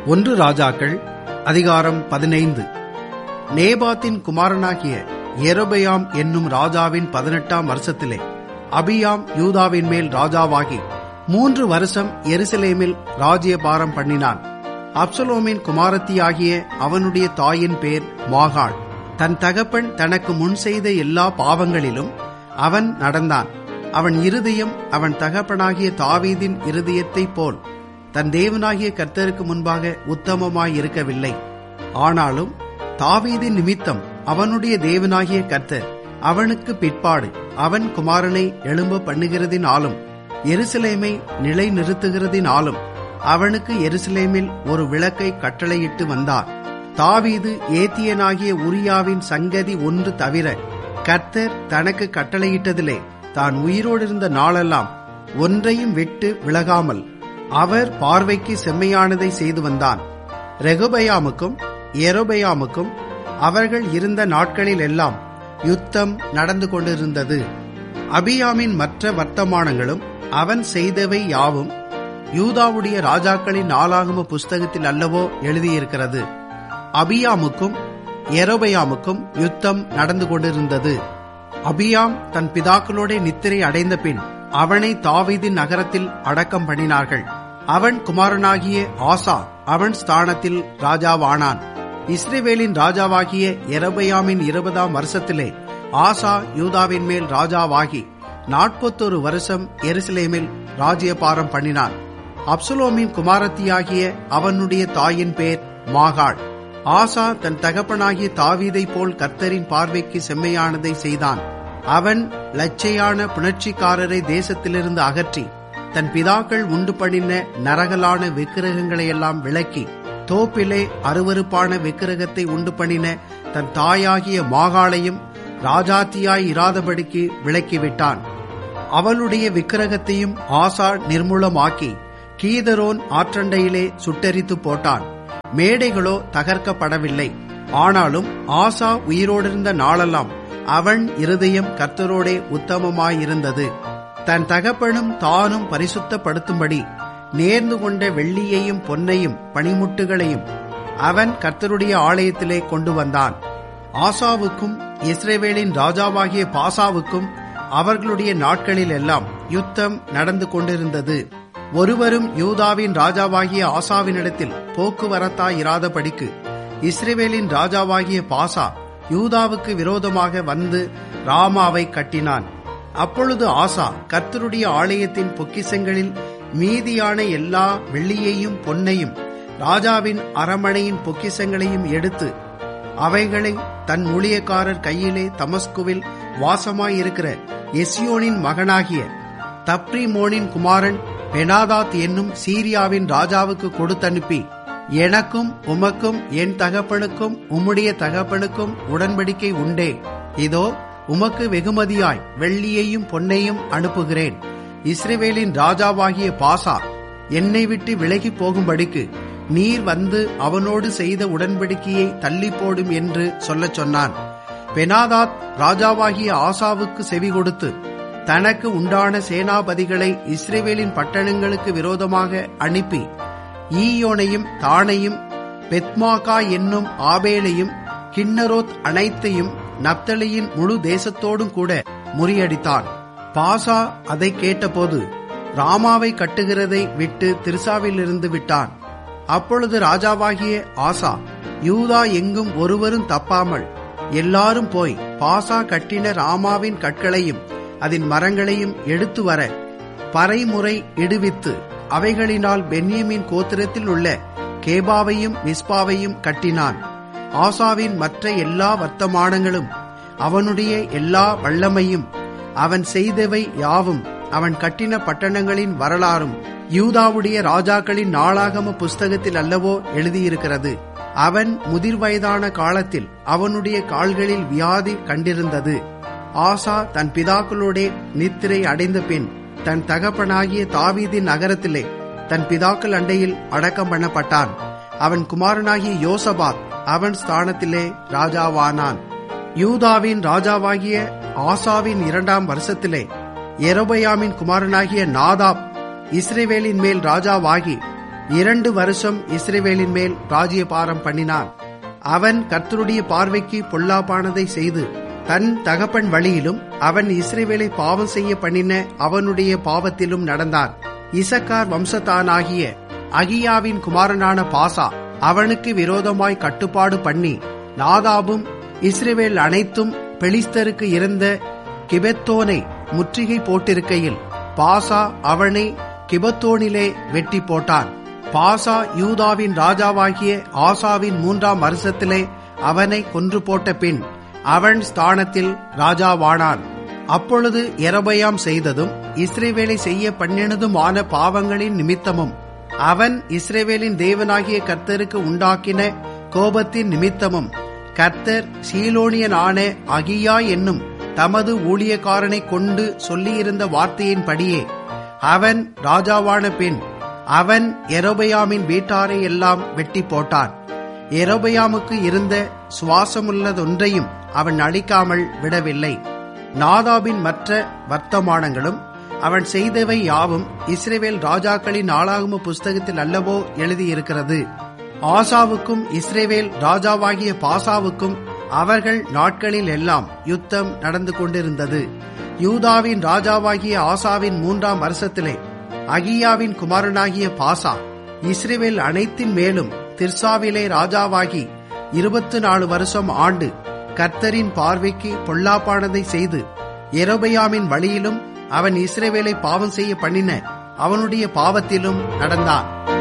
ஒன்று ராஜாக்கள் அதிகாரம் பதினைந்து நேபாத்தின் குமாரனாகிய எரோபெயாம் என்னும் ராஜாவின் பதினெட்டாம் வருஷத்திலே அபியாம் யூதாவின் மேல் ராஜாவாகி மூன்று வருஷம் எருசலேமில் ராஜ்யபாரம் பண்ணினான் அப்சலோமின் குமாரத்தியாகிய அவனுடைய தாயின் பேர் மாகாள் தன் தகப்பன் தனக்கு முன் செய்த எல்லா பாவங்களிலும் அவன் நடந்தான் அவன் இருதயம் அவன் தகப்பனாகிய தாவீதின் இருதயத்தைப் போல் தன் தேவனாகிய கர்த்தருக்கு முன்பாக உத்தமமாயிருக்கவில்லை ஆனாலும் தாவீதின் நிமித்தம் அவனுடைய தேவனாகிய கர்த்தர் அவனுக்கு பிற்பாடு அவன் குமாரனை எழும்ப பண்ணுகிறதினாலும் எருசலேமை நிலைநிறுத்துகிறதினாலும் அவனுக்கு எருசலேமில் ஒரு விளக்கை கட்டளையிட்டு வந்தார் தாவீது ஏத்தியனாகிய உரியாவின் சங்கதி ஒன்று தவிர கர்த்தர் தனக்கு கட்டளையிட்டதிலே தான் உயிரோடிருந்த நாளெல்லாம் ஒன்றையும் விட்டு விலகாமல் அவர் பார்வைக்கு செம்மையானதை செய்து வந்தான் ரெகுபயாமுக்கும் எரோபயாமுக்கும் அவர்கள் இருந்த நாட்களில் எல்லாம் யுத்தம் நடந்து கொண்டிருந்தது அபியாமின் மற்ற வர்த்தமானங்களும் அவன் செய்தவை யாவும் யூதாவுடைய ராஜாக்களின் நாளாகம புஸ்தகத்தில் அல்லவோ எழுதியிருக்கிறது அபியாமுக்கும் எரோபயாமுக்கும் யுத்தம் நடந்து கொண்டிருந்தது அபியாம் தன் பிதாக்களோட நித்திரை அடைந்த பின் அவனை தாவீதின் நகரத்தில் அடக்கம் பண்ணினார்கள் அவன் குமாரனாகிய ஆசா அவன் ஸ்தானத்தில் ராஜாவானான் இஸ்ரேவேலின் ராஜாவாகிய எரபயாமின் இருபதாம் வருஷத்திலே ஆசா யூதாவின் மேல் ராஜாவாகி நாற்பத்தொரு வருஷம் எருசலேமில் ராஜ்யபாரம் பண்ணினான் அப்சுலோமின் குமாரத்தியாகிய அவனுடைய தாயின் பேர் மாகாள் ஆசா தன் தகப்பனாகிய தாவீதை போல் கர்த்தரின் பார்வைக்கு செம்மையானதை செய்தான் அவன் லட்சையான புணர்ச்சிக்காரரை தேசத்திலிருந்து அகற்றி தன் பிதாக்கள் உண்டு பண்ணின நரகலான விக்கிரகங்களையெல்லாம் விளக்கி தோப்பிலே அருவறுப்பான விக்கிரகத்தை உண்டு பண்ணின தன் தாயாகிய மாகாளையும் ராஜாத்தியாய் இராதபடிக்கு விளக்கிவிட்டான் அவளுடைய விக்கிரகத்தையும் ஆசா நிர்மூலமாக்கி கீதரோன் ஆற்றண்டையிலே சுட்டெரித்து போட்டான் மேடைகளோ தகர்க்கப்படவில்லை ஆனாலும் ஆசா உயிரோடிருந்த நாளெல்லாம் அவன் இருதயம் கர்த்தரோடே உத்தமமாயிருந்தது தன் தகப்பனும் தானும் பரிசுத்தப்படுத்தும்படி நேர்ந்து கொண்ட வெள்ளியையும் பொன்னையும் பனிமுட்டுகளையும் அவன் கர்த்தருடைய ஆலயத்திலே கொண்டு வந்தான் ஆசாவுக்கும் இஸ்ரேவேலின் ராஜாவாகிய பாசாவுக்கும் அவர்களுடைய நாட்களில் எல்லாம் யுத்தம் நடந்து கொண்டிருந்தது ஒருவரும் யூதாவின் ராஜாவாகிய ஆசாவினிடத்தில் போக்குவரத்தாயிராதபடிக்கு இஸ்ரேவேலின் ராஜாவாகிய பாசா யூதாவுக்கு விரோதமாக வந்து ராமாவை கட்டினான் அப்பொழுது ஆசா கர்த்தருடைய ஆலயத்தின் பொக்கிசங்களில் மீதியான எல்லா வெள்ளியையும் பொன்னையும் ராஜாவின் அரமனையின் பொக்கிசங்களையும் எடுத்து அவைகளை தன் ஊழியக்காரர் கையிலே தமஸ்குவில் வாசமாயிருக்கிற எசியோனின் மகனாகிய தப்ரிமோனின் குமாரன் பெனாதாத் என்னும் சீரியாவின் ராஜாவுக்கு கொடுத்தனுப்பி எனக்கும் உமக்கும் என் தகப்பனுக்கும் உம்முடைய தகப்பனுக்கும் உடன்படிக்கை உண்டே இதோ உமக்கு வெகுமதியாய் வெள்ளியையும் பொன்னையும் அனுப்புகிறேன் இஸ்ரேவேலின் ராஜாவாகிய பாசா என்னை விட்டு விலகி போகும்படிக்கு நீர் வந்து அவனோடு செய்த உடன்படிக்கையை தள்ளி போடும் என்று சொல்லச் சொன்னான் பெனாதாத் ராஜாவாகிய ஆசாவுக்கு செவி கொடுத்து தனக்கு உண்டான சேனாபதிகளை இஸ்ரேவேலின் பட்டணங்களுக்கு விரோதமாக அனுப்பி ஈயோனையும் தானையும் பெத்மாகா என்னும் ஆபேலையும் கிண்ணரோத் அனைத்தையும் நப்தலியின் முழு தேசத்தோடும் கூட முறியடித்தான் பாசா அதை கேட்டபோது ராமாவை கட்டுகிறதை விட்டு திருசாவிலிருந்து விட்டான் அப்பொழுது ராஜாவாகிய ஆசா யூதா எங்கும் ஒருவரும் தப்பாமல் எல்லாரும் போய் பாசா கட்டின ராமாவின் கற்களையும் அதன் மரங்களையும் எடுத்து வர பறைமுறை இடுவித்து அவைகளினால் பென்யமின் கோத்திரத்தில் உள்ள கேபாவையும் மிஸ்பாவையும் கட்டினான் ஆசாவின் மற்ற எல்லா வர்த்தமானங்களும் அவனுடைய எல்லா வல்லமையும் அவன் செய்தவை யாவும் அவன் கட்டின பட்டணங்களின் வரலாறும் யூதாவுடைய ராஜாக்களின் நாளாகம புஸ்தகத்தில் அல்லவோ எழுதியிருக்கிறது அவன் முதிர் வயதான காலத்தில் அவனுடைய கால்களில் வியாதி கண்டிருந்தது ஆசா தன் பிதாக்களோடே நித்திரை அடைந்த பின் தன் தகப்பனாகிய தாவீதின் நகரத்திலே தன் பிதாக்கள் அண்டையில் அடக்கம் பண்ணப்பட்டான் அவன் குமாரனாகிய யோசபாத் அவன் ஸ்தானத்திலே ராஜாவானான் யூதாவின் ராஜாவாகிய ஆசாவின் இரண்டாம் வருஷத்திலே எரோபயாமின் குமாரனாகிய நாதாப் இஸ்ரேவேலின் மேல் ராஜாவாகி இரண்டு வருஷம் இஸ்ரேவேலின் மேல் ராஜ்யபாரம் பண்ணினான் அவன் கர்த்தருடைய பார்வைக்கு பொல்லாப்பானதை செய்து தன் தகப்பன் வழியிலும் அவன் இஸ்ரேவேலை பாவம் செய்ய பண்ணின அவனுடைய பாவத்திலும் நடந்தான் இசக்கார் வம்சத்தானாகிய அகியாவின் குமாரனான பாசா அவனுக்கு விரோதமாய் கட்டுப்பாடு பண்ணி நாதாபும் இஸ்ரேவேல் அனைத்தும் பெலிஸ்தருக்கு இருந்த கிபெத்தோனை முற்றுகை போட்டிருக்கையில் பாசா அவனை கிபத்தோனிலே வெட்டி போட்டான் பாசா யூதாவின் ராஜாவாகிய ஆசாவின் மூன்றாம் வருஷத்திலே அவனை கொன்று போட்ட பின் அவன் ஸ்தானத்தில் ராஜாவானான் அப்பொழுது எரபயாம் செய்ததும் இஸ்ரேவேலை செய்ய பண்ணினதுமான பாவங்களின் நிமித்தமும் அவன் இஸ்ரேவேலின் தேவனாகிய கர்த்தருக்கு உண்டாக்கின கோபத்தின் நிமித்தமும் கர்த்தர் சீலோனியனான அகியா என்னும் தமது ஊழியக்காரனை கொண்டு சொல்லியிருந்த வார்த்தையின்படியே அவன் ராஜாவான பின் அவன் எரோபயாமின் வீட்டாரை எல்லாம் வெட்டி போட்டான் எரோபயாமுக்கு இருந்த சுவாசமுள்ளதொன்றையும் அவன் அழிக்காமல் விடவில்லை நாதாபின் மற்ற வர்த்தமானங்களும் அவன் செய்தவை யாவும் இஸ்ரேவேல் ராஜாக்களின் நாளாகும புஸ்தகத்தில் அல்லவோ எழுதியிருக்கிறது ஆசாவுக்கும் இஸ்ரேவேல் ராஜாவாகிய பாசாவுக்கும் அவர்கள் நாட்களில் எல்லாம் யுத்தம் நடந்து கொண்டிருந்தது யூதாவின் ராஜாவாகிய ஆசாவின் மூன்றாம் வருஷத்திலே அகியாவின் குமாரனாகிய பாசா இஸ்ரேவேல் அனைத்தின் மேலும் திர்சாவிலே ராஜாவாகி இருபத்தி நாலு வருஷம் ஆண்டு கர்த்தரின் பார்வைக்கு பொல்லாப்பானதை செய்து எரோபயாமின் வழியிலும் அவன் இஸ்ரேவேலை பாவம் செய்ய பண்ணின அவனுடைய பாவத்திலும் நடந்தான்